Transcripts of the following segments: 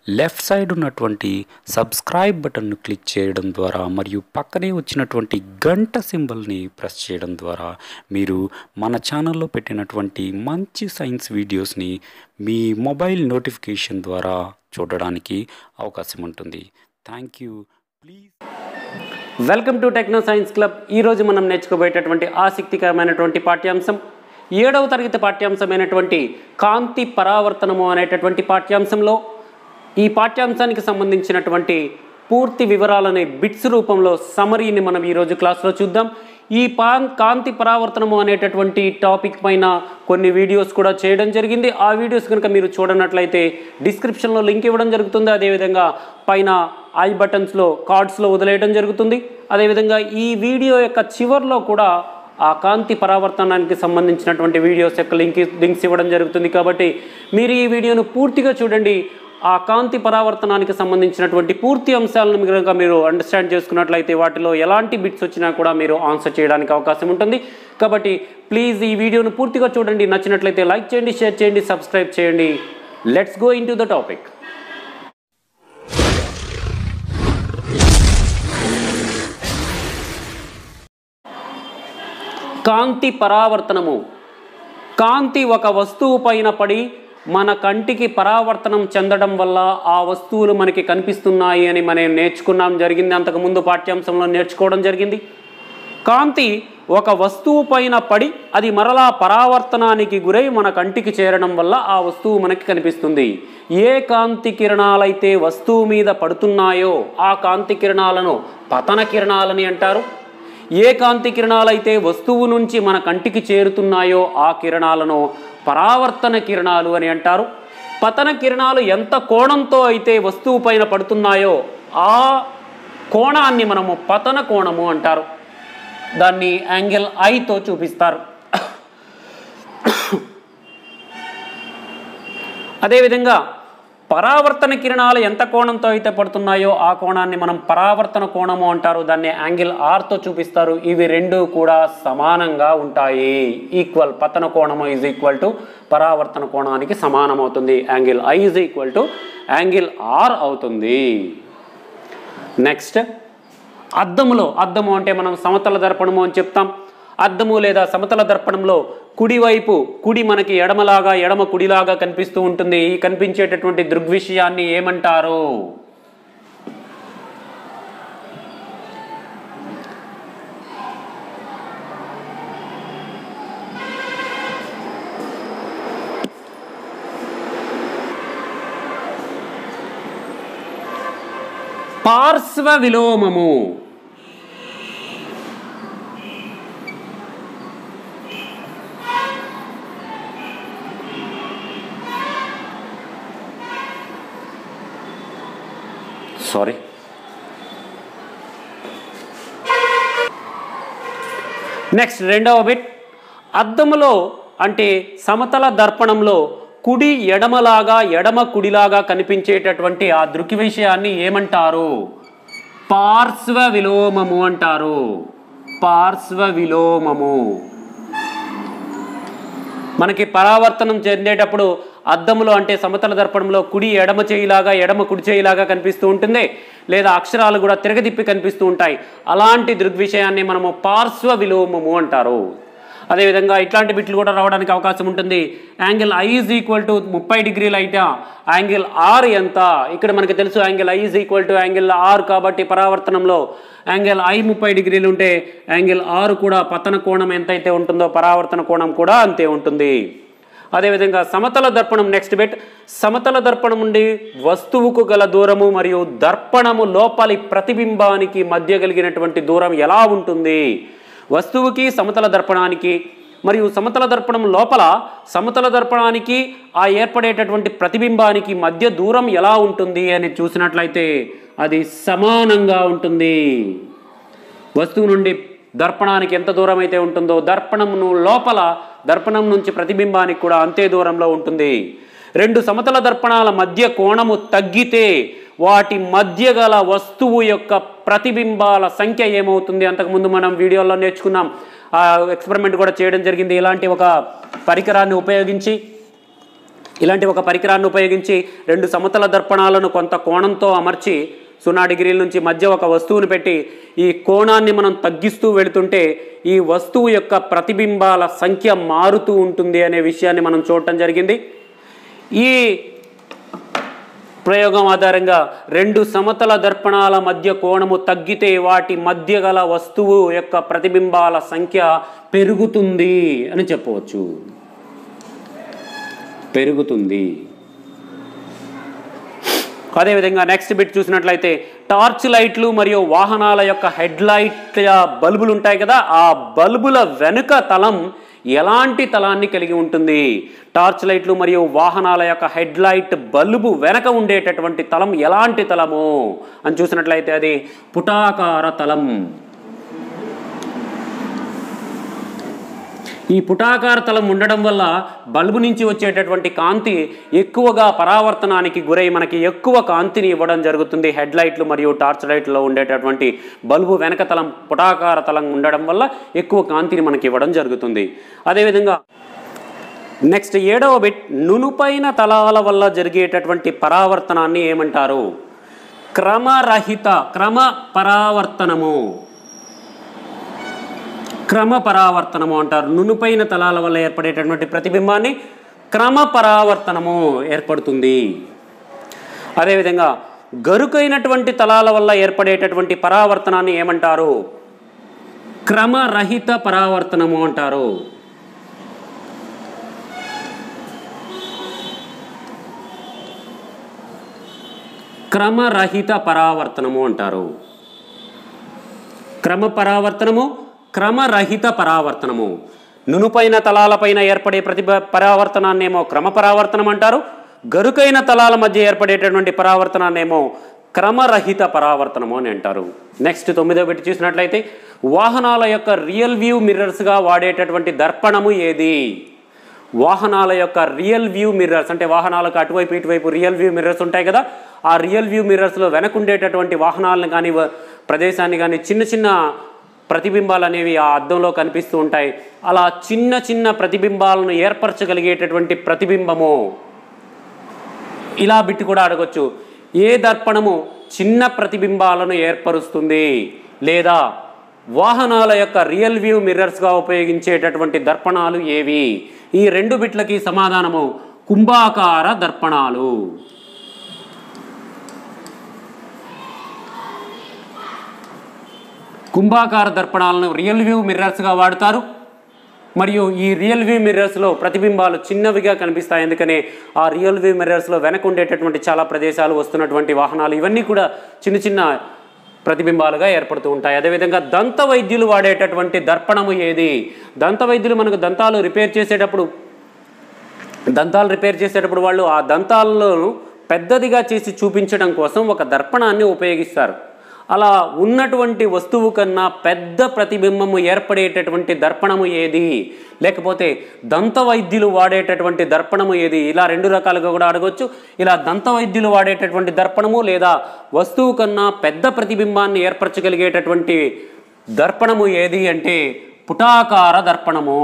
left side ఉన్నటువంటి subscribe బటన్ను click చేయడం ద్వారా మరియు పక్కనే వచ్చినటువంటి గంట సింబల్ని ప్రెస్ చేయడం ద్వారా మీరు మన ఛానల్లో పెట్టినటువంటి మంచి సైన్స్ వీడియోస్ని మీ మొబైల్ నోటిఫికేషన్ ద్వారా చూడడానికి అవకాశం ఉంటుంది thank you please welcome to Techno Science Club ఈరోజు మనం నేర్చుకోబోయేటటువంటి ఆసక్తికరమైనటువంటి పాఠ్యాంశం ఏడవ తరగతి పాఠ్యాంశమైనటువంటి కాంతి పరావర్తనము అనేటటువంటి పాఠ్యాంశంలో ఈ పాఠ్యాంశానికి సంబంధించినటువంటి పూర్తి వివరాలని బిట్స్ రూపంలో సమరీని మనం ఈరోజు క్లాస్లో చూద్దాం ఈ పా కాంతి పరావర్తనము అనేటటువంటి టాపిక్ పైన కొన్ని వీడియోస్ కూడా చేయడం జరిగింది ఆ వీడియోస్ కనుక మీరు చూడనట్లయితే డిస్క్రిప్షన్లో లింక్ ఇవ్వడం జరుగుతుంది అదేవిధంగా పైన ఐ బటన్స్లో కార్డ్స్లో వదిలేయడం జరుగుతుంది అదేవిధంగా ఈ వీడియో యొక్క చివర్లో కూడా ఆ కాంతి పరావర్తనానికి సంబంధించినటువంటి వీడియోస్ యొక్క లింక్ లింక్స్ ఇవ్వడం జరుగుతుంది కాబట్టి మీరు ఈ వీడియోను పూర్తిగా చూడండి ఆ కాంతి పరావర్తనానికి సంబంధించినటువంటి పూర్తి అంశాలను కనుక మీరు అండర్స్టాండ్ చేసుకున్నట్లయితే వాటిలో ఎలాంటి బిట్స్ వచ్చినా కూడా మీరు ఆన్సర్ చేయడానికి అవకాశం ఉంటుంది కాబట్టి ప్లీజ్ ఈ వీడియోను పూర్తిగా చూడండి నచ్చినట్లయితే లైక్ చేయండి షేర్ చేయండి సబ్స్క్రైబ్ చేయండి let's go into the topic కాంతి పరావర్తనము కాంతి ఒక వస్తువు పైన పడి మన కంటికి పరావర్తనం చెందడం వల్ల ఆ వస్తువులు మనకి కనిపిస్తున్నాయి అని మనం నేర్చుకున్నాం జరిగింది అంతకుముందు పాఠ్యాంశంలో నేర్చుకోవడం జరిగింది కాంతి ఒక వస్తువు పైన పడి అది మరలా పరావర్తనానికి గురై మన కంటికి చేరడం వల్ల ఆ వస్తువు మనకి కనిపిస్తుంది ఏ కాంతి కిరణాలైతే వస్తువు మీద పడుతున్నాయో ఆ కాంతి కిరణాలను పతన కిరణాలని అంటారు ఏ కాంతి కిరణాలైతే వస్తువు నుంచి మన కంటికి చేరుతున్నాయో ఆ కిరణాలను పరావర్తన కిరణాలు అని అంటారు పతన కిరణాలు ఎంత కోణంతో అయితే వస్తువు పైన పడుతున్నాయో ఆ కోణాన్ని మనము పతన కోణము అంటారు దాన్ని యాంగిల్ ఐతో చూపిస్తారు అదేవిధంగా పరావర్తన కిరణాలు ఎంత కోణంతో అయితే పడుతున్నాయో ఆ కోణాన్ని మనం పరావర్తన కోణము అంటారు దాన్ని యాంగిల్ ఆర్తో చూపిస్తారు ఇవి రెండు కూడా సమానంగా ఉంటాయి ఈక్వల్ పతన కోణము ఈజ్ ఈక్వల్ టు పరావర్తన కోణానికి సమానం అవుతుంది angle I is equal to angle R అవుతుంది నెక్స్ట్ అద్దములో అద్దము అంటే మనం సమతల దర్పణము అని చెప్తాం అద్దము లేదా సమతల దర్పణంలో కుడివైపు కుడి మనకి ఎడమలాగా ఎడమ కుడిలాగా కనిపిస్తూ ఉంటుంది ఈ కనిపించేటటువంటి దృగ్విషయాన్ని ఏమంటారు పార్శ్వ విలోమము సారీ నెక్స్ట్ రెండవ బిట్ అద్దములో అంటే సమతల దర్పణంలో కుడి ఎడమలాగా ఎడమ కుడిలాగా కనిపించేటటువంటి ఆ దృక్కి విషయాన్ని ఏమంటారు పార్శ్వ విలోమము అంటారు పార్శ్వ విలోమము మనకి పరావర్తనం చెందేటప్పుడు అద్దంలో అంటే సమతల దర్పణంలో కుడి ఎడమ చేయిలాగా ఎడమ కుడి చేయిలాగా కనిపిస్తూ ఉంటుంది లేదా అక్షరాలు కూడా తిరగదిప్పి కనిపిస్తూ ఉంటాయి అలాంటి దృగ్విషయాన్ని మనము పార్శ్వ విలోమము అంటారు అదేవిధంగా ఇట్లాంటి బిట్లు కూడా రావడానికి అవకాశం ఉంటుంది angle I is equal to ముప్పై డిగ్రీలు అయితే యాంగిల్ ఆర్ ఎంత ఇక్కడ మనకి తెలుసు angle I is equal to angle R కాబట్టి పరావర్తనంలో యాంగిల్ ఐ ముప్పై డిగ్రీలు ఉంటే యాంగిల్ ఆరు కూడా పతన కోణం ఎంతైతే ఉంటుందో పరావర్తన కోణం కూడా అంతే ఉంటుంది అదేవిధంగా సమతల దర్పణం నెక్స్ట్ బెట్ సమతల దర్పణం నుండి వస్తువుకు గల దూరము మరియు దర్పణము లోపలి ప్రతిబింబానికి మధ్య కలిగినటువంటి దూరం ఎలా ఉంటుంది వస్తువుకి సమతల దర్పణానికి మరియు సమతల దర్పణం లోపల సమతల దర్పణానికి ఆ ఏర్పడేటటువంటి ప్రతిబింబానికి మధ్య దూరం ఎలా ఉంటుంది అని చూసినట్లయితే అది సమానంగా ఉంటుంది వస్తువు నుండి దర్పణానికి ఎంత దూరం అయితే ఉంటుందో దర్పణమును లోపల దర్పణం నుంచి ప్రతిబింబానికి కూడా అంతే దూరంలో ఉంటుంది రెండు సమతల దర్పణాల మధ్య కోణము తగ్గితే వాటి మధ్య గల వస్తువు యొక్క ప్రతిబింబాల సంఖ్య ఏమవుతుంది అంతకుముందు మనం వీడియోలో నేర్చుకున్నాం ఆ ఎక్స్పెరిమెంట్ కూడా చేయడం జరిగింది ఇలాంటి ఒక పరికరాన్ని ఉపయోగించి ఇలాంటి ఒక పరికరాన్ని ఉపయోగించి రెండు సమతల దర్పణాలను కొంత కోణంతో అమర్చి సున్నా డిగ్రీల నుంచి మధ్య ఒక వస్తువును పెట్టి ఈ కోణాన్ని మనం తగ్గిస్తూ వెళుతుంటే ఈ వస్తువు యొక్క ప్రతిబింబాల సంఖ్య మారుతూ ఉంటుంది అనే విషయాన్ని మనం చూడటం జరిగింది ఈ ప్రయోగం ఆధారంగా రెండు సమతల దర్పణాల మధ్య కోణము తగ్గితే వాటి మధ్య గల వస్తువు యొక్క ప్రతిబింబాల సంఖ్య పెరుగుతుంది అని చెప్పవచ్చు పెరుగుతుంది అదేవిధంగా నెక్స్ట్ బిట్ చూసినట్లయితే టార్చ్ లైట్లు మరియు వాహనాల యొక్క హెడ్ లైట్ బల్బులు ఉంటాయి కదా ఆ బల్బుల వెనుక తలం ఎలాంటి తలాన్ని కలిగి ఉంటుంది టార్చ్ లైట్లు మరియు వాహనాల యొక్క హెడ్ లైట్ బల్బు వెనక ఉండేటటువంటి తలం ఎలాంటి తలము అని చూసినట్లయితే అది పుటాకార తలం ఈ పుటాకార తలం ఉండడం వల్ల బల్బు నుంచి వచ్చేటటువంటి కాంతి ఎక్కువగా పరావర్తనానికి గురై మనకి ఎక్కువ కాంతిని ఇవ్వడం జరుగుతుంది హెడ్ లైట్లు మరియు టార్చ్ లైట్లో ఉండేటటువంటి బల్బు వెనక తలం పుటాకార తలం ఉండడం వల్ల ఎక్కువ కాంతిని మనకి ఇవ్వడం జరుగుతుంది అదేవిధంగా నెక్స్ట్ ఏడవ బిట్ నునుపైన తలాల వల్ల జరిగేటటువంటి పరావర్తనాన్ని ఏమంటారు క్రమరహిత క్రమ పరావర్తనము క్రమ పరావర్తనము అంటారు నునుపైన తలాల వల్ల ఏర్పడేటటువంటి ప్రతిబింబాన్ని క్రమ పరావర్తనము ఏర్పడుతుంది అదేవిధంగా గరుకైనటువంటి తలాల వల్ల ఏర్పడేటటువంటి పరావర్తనాన్ని ఏమంటారు క్రమరహిత పరావర్తనము అంటారు క్రమరహిత పరావర్తనము అంటారు క్రమ పరావర్తనము క్రమరహిత పరావర్తనము నునుపైన తలాలపైన ఏర్పడే ప్రతిభ పరావర్తనాన్నేమో క్రమ పరావర్తనం అంటారు గరుకైన తలాల మధ్య ఏర్పడేటటువంటి పరావర్తనాన్నేమో క్రమరహిత పరావర్తనము అని అంటారు నెక్స్ట్ తొమ్మిదో పెట్టి చూసినట్లయితే వాహనాల యొక్క రియల్ వ్యూ మిర్రర్స్గా వాడేటటువంటి దర్పణము ఏది వాహనాల యొక్క రియల్ వ్యూ మిర్రర్స్ అంటే వాహనాలకు అటువైపు ఇటువైపు రియల్ వ్యూ మిర్రర్స్ ఉంటాయి కదా ఆ రియల్ వ్యూ మిర్రర్స్లో వెనకుండేటటువంటి వాహనాలను కానీ వ- ప్రదేశాన్ని కానీ చిన్న చిన్న ప్రతిబింబాలు అనేవి ఆ అద్దంలో కనిపిస్తూ ఉంటాయి అలా చిన్న చిన్న ప్రతిబింబాలను ఏర్పరచగలిగేటటువంటి ప్రతిబింబము ఇలా బిట్టి కూడా అడగొచ్చు ఏ దర్పణము చిన్న ప్రతిబింబాలను ఏర్పరుస్తుంది లేదా వాహనాల యొక్క రియల్ వ్యూ మిర్రర్స్గా ఉపయోగించేటటువంటి దర్పణాలు ఏవి ఈ రెండు బిట్లకి సమాధానము కుంభాకార దర్పణాలు కుంభాకార దర్పణాలను రియల్ వ్యూ మిర్రర్స్గా వాడతారు మరియు ఈ రియల్ వ్యూ మిర్రర్స్లో ప్రతిబింబాలు చిన్నవిగా కనిపిస్తాయి ఎందుకని ఆ రియల్ వ్యూ మిర్రర్స్లో వెనక ఉండేటటువంటి చాలా ప్రదేశాలు వస్తున్నటువంటి వాహనాలు ఇవన్నీ కూడా చిన్న చిన్న ప్రతిబింబాలుగా ఏర్పడుతూ ఉంటాయి అదేవిధంగా దంత వైద్యులు వాడేటటువంటి దర్పణము ఏది దంత వైద్యులు మనకు దంతాలు రిపేర్ చేసేటప్పుడు దంతాలు రిపేర్ చేసేటప్పుడు వాళ్ళు ఆ దంతాలను పెద్దదిగా చేసి చూపించడం కోసం ఒక దర్పణాన్ని ఉపయోగిస్తారు అలా ఉన్నటువంటి వస్తువు కన్నా పెద్ద ప్రతిబింబము ఏర్పడేటటువంటి దర్పణము ఏది లేకపోతే దంత వైద్యులు వాడేటటువంటి దర్పణము ఏది ఇలా రెండు రకాలుగా కూడా అడగొచ్చు ఇలా దంత వైద్యులు వాడేటటువంటి దర్పణము లేదా వస్తువు కన్నా పెద్ద ప్రతిబింబాన్ని ఏర్పరచగలిగేటటువంటి దర్పణము ఏది అంటే పుటాకార దర్పణము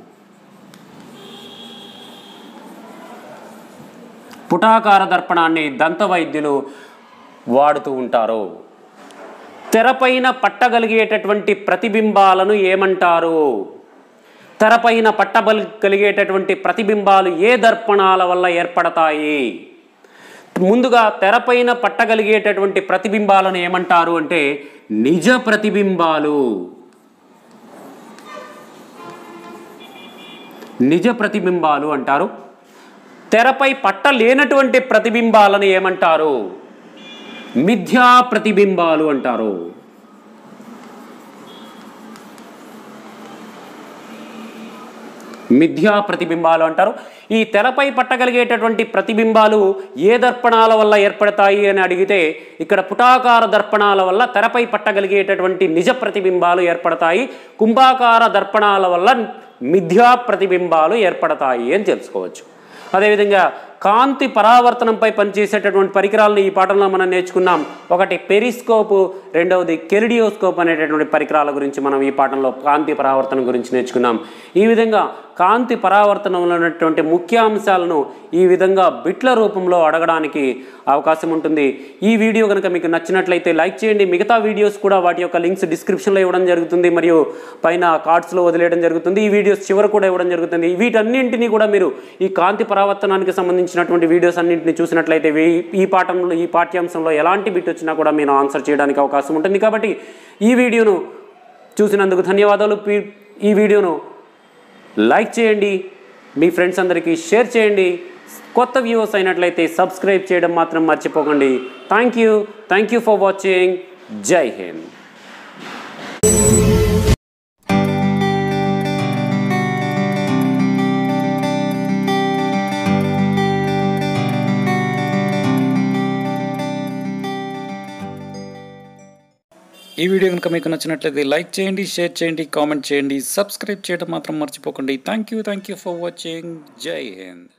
పుటాకార దర్పణాన్ని దంత వైద్యులు వాడుతూ ఉంటారు తెరపైన పట్టగలిగేటటువంటి ప్రతిబింబాలను ఏమంటారు తెరపైన పట్టబల్ కలిగేటటువంటి ప్రతిబింబాలు ఏ దర్పణాల వల్ల ఏర్పడతాయి ముందుగా తెరపైన పట్టగలిగేటటువంటి ప్రతిబింబాలను ఏమంటారు అంటే నిజ ప్రతిబింబాలు నిజ ప్రతిబింబాలు అంటారు తెరపై పట్టలేనటువంటి ప్రతిబింబాలను ఏమంటారు మిథ్యా ప్రతిబింబాలు అంటారు మిథ్యా ప్రతిబింబాలు అంటారు ఈ తెరపై పట్టగలిగేటటువంటి ప్రతిబింబాలు ఏ దర్పణాల వల్ల ఏర్పడతాయి అని అడిగితే ఇక్కడ పుటాకార దర్పణాల వల్ల తెరపై పట్టగలిగేటటువంటి నిజ ప్రతిబింబాలు ఏర్పడతాయి కుంభాకార దర్పణాల వల్ల మిథ్యా ప్రతిబింబాలు ఏర్పడతాయి అని తెలుసుకోవచ్చు అదేవిధంగా కాంతి పరావర్తనంపై పనిచేసేటటువంటి పరికరాలను ఈ పాఠంలో మనం నేర్చుకున్నాం ఒకటి పెరిస్కోపు రెండవది కెరిడియోస్కోప్ అనేటటువంటి పరికరాల గురించి మనం ఈ పాఠంలో కాంతి పరావర్తనం గురించి నేర్చుకున్నాం ఈ విధంగా కాంతి పరావర్తనంలో ఉన్నటువంటి ముఖ్య అంశాలను ఈ విధంగా బిట్ల రూపంలో అడగడానికి అవకాశం ఉంటుంది ఈ వీడియో కనుక మీకు నచ్చినట్లయితే లైక్ చేయండి మిగతా వీడియోస్ కూడా వాటి యొక్క లింక్స్ డిస్క్రిప్షన్లో ఇవ్వడం జరుగుతుంది మరియు పైన కార్డ్స్లో వదిలేయడం జరుగుతుంది ఈ వీడియోస్ చివర కూడా ఇవ్వడం జరుగుతుంది వీటన్నింటినీ కూడా మీరు ఈ కాంతి పరావర్తనానికి సంబంధించినటువంటి వీడియోస్ అన్నింటినీ చూసినట్లయితే వీ- ఈ పాఠంలో ఈ పాఠ్యాంశంలో ఎలాంటి బిట్ వచ్చినా కూడా మీరు ఆన్సర్ చేయడానికి అవకాశం ఉంటుంది కాబట్టి ఈ వీడియోను చూసినందుకు ధన్యవాదాలు పీ- ఈ వీడియోను లైక్ చేయండి మీ ఫ్రెండ్స్ అందరికీ షేర్ చేయండి కొత్త వ్యూవర్స్ అయినట్లయితే సబ్స్క్రైబ్ చేయడం మాత్రం మర్చిపోకండి thank you thank you for watching జై హింద్ ఈ వీడియో కనుక మీకు నచ్చినట్లయితే లైక్ చేయండి షేర్ చేయండి కామెంట్ చేయండి సబ్స్క్రైబ్ చేయడం మాత్రం మర్చిపోకండి thank you thank you for watching జై హింద్